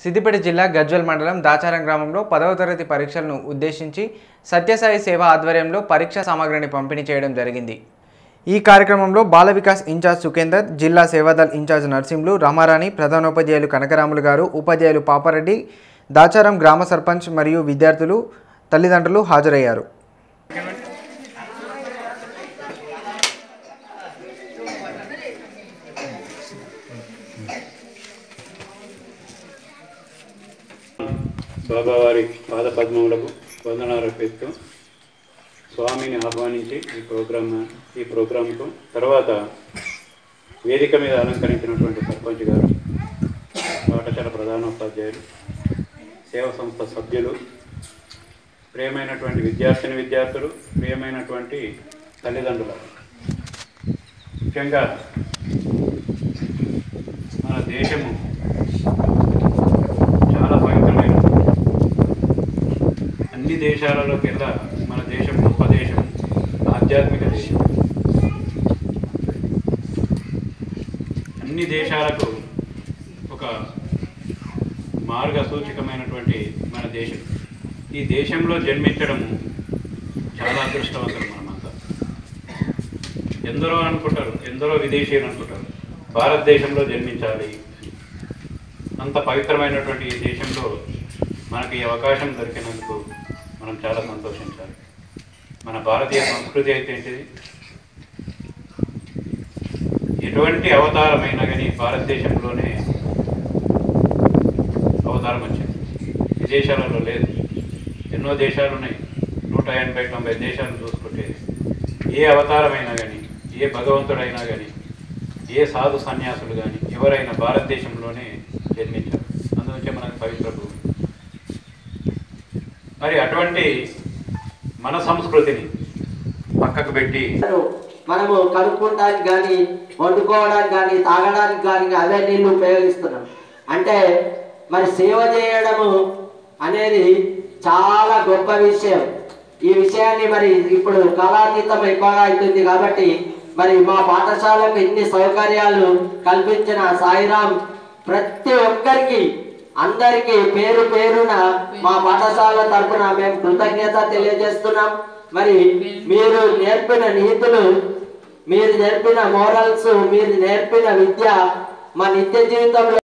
సిద్దిపేట జిల్లా గజ్వల్ మండలం దాచారం గ్రామంలో పదవ తరగతి పరీక్షలను ఉద్దేశించి సత్యసాయి సేవ ఆధ్వర్యంలో పరీక్షా సామాగ్రిని పంపిణీ చేయడం జరిగింది ఈ కార్యక్రమంలో బాల వికాస్ ఇన్ఛార్జ్ సుఖేందర్ జిల్లా సేవాదల్ ఇన్ఛార్జ్ నర్సింహులు రామారాణి ప్రధానోపాధ్యాయులు కనకరాములు గారు ఉపాధ్యాయులు పాపారెడ్డి దాచారం గ్రామ సర్పంచ్ మరియు విద్యార్థులు తల్లిదండ్రులు హాజరయ్యారు బాబావారి పాద పద్మములకు వందనాలు అర్పిస్తూ స్వామిని ఆహ్వానించి ఈ ప్రోగ్రామ్ ఈ ప్రోగ్రాంకు తర్వాత వేదిక మీద అలంకరించినటువంటి సర్పంచ్ గారు పాఠశాల ప్రధానోపాధ్యాయులు సేవా సంస్థ సభ్యులు ప్రియమైనటువంటి విద్యార్థిని విద్యార్థులు ప్రియమైనటువంటి తల్లిదండ్రులు ముఖ్యంగా మన దేశము చాలా పవిత్రమైన అన్ని దేశాలలోకెల్లా మన దేశం గొప్ప దేశం ఆధ్యాత్మిక దేశం అన్ని దేశాలకు ఒక మార్గ సూచకమైనటువంటి మన దేశం ఈ దేశంలో జన్మించడం చాలా అదృష్టవంతులు మనమంతా ఎందరో అనుకుంటారు ఎందరో విదేశీయులు అనుకుంటారు భారతదేశంలో జన్మించాలి అంత పవిత్రమైనటువంటి ఈ దేశంలో మనకి ఈ అవకాశం దొరికినందుకు మనం చాలా సంతోషించాలి మన భారతీయ సంస్కృతి అయితే ఏంటిది ఎటువంటి అవతారమైనా కానీ భారతదేశంలోనే అవతారం వచ్చింది విదేశాలలో లేదు ఎన్నో దేశాలు ఉన్నాయి నూట ఎనభై తొంభై దేశాలు చూసుకుంటే ఏ అవతారమైనా కానీ ఏ భగవంతుడైనా కానీ ఏ సాధు సన్యాసులు కానీ ఎవరైనా భారతదేశంలోనే జన్మించారు అందుకే మనకు పవిత్ర భూమి మరి అటువంటి మన సంస్కృతిని పక్కకు పెట్టి మనము కడుక్కోవడానికి కానీ వండుకోవడానికి కానీ తాగడానికి కానీ అవే నీళ్ళు ఉపయోగిస్తున్నాం అంటే మరి సేవ చేయడము అనేది చాలా గొప్ప విషయం ఈ విషయాన్ని మరి ఇప్పుడు కాలాతీతం ఎక్కువగా అవుతుంది కాబట్టి మరి మా పాఠశాలకు ఎన్ని సౌకర్యాలు కల్పించిన సాయిరాం ప్రతి ఒక్కరికి అందరికీ పేరు పేరున మా పాఠశాల తరపున మేము కృతజ్ఞత తెలియజేస్తున్నాం మరి మీరు నేర్పిన నీతులు మీరు నేర్పిన మోరల్స్ మీరు నేర్పిన విద్య మా నిత్య జీవితంలో